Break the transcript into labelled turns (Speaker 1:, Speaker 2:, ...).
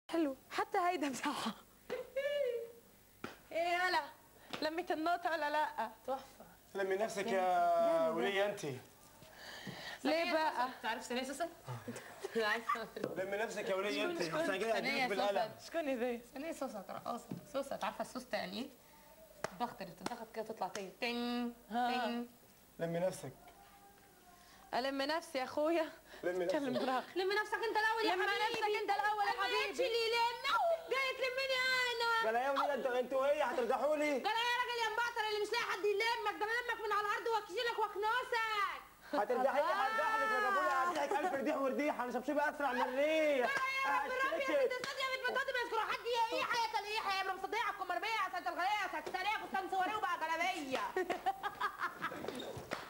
Speaker 1: حلو حتى هيدا بتاعها ايه يلا لميت النوتة ولا لا
Speaker 2: تحفه
Speaker 3: لمي نفسك يا ولية انت
Speaker 1: ليه بقى
Speaker 2: تعرف ثانيه سوسه؟
Speaker 3: لمي نفسك يا ولية انت احسن جاي
Speaker 2: ثانية
Speaker 3: اديك بالقلم
Speaker 1: شكون ذي
Speaker 2: ثانيه سوسه رقاصه سوسه تعرفها السوسه يعني ايه؟ الضغط اللي بتضغط كده تطلع تاني تن تن
Speaker 3: لمي نفسك
Speaker 1: ألم نفسي يا أخويا
Speaker 3: لمي نفسك
Speaker 1: كلم براك
Speaker 2: لمي نفسك انت الاول يا
Speaker 1: لما
Speaker 2: حبيبي
Speaker 1: نفسك انت الاول يا حبيبي
Speaker 2: لي لما جاي تلمني انا
Speaker 3: قال يا ولية انتوا انتوا وهي هترجحوا لي
Speaker 2: قال يا راجل يا مبعتر اللي مش لاقي حد يلمك ده انا لمك من على الارض واكشلك واكنسك
Speaker 3: هترجحي لي هرجح لك يا جابولي هرجحك الف رديح ورديحه انا شبشبي اسرع من الريح
Speaker 2: يا رب ربي
Speaker 3: هشتكي.
Speaker 2: يا بنت يا بنت بنت بيذكروا حد ايه حياه الايه حياه ابن مصديع الكمربيه سنه الغلايه سنه الثانيه كنت سوري وبقى جلابيه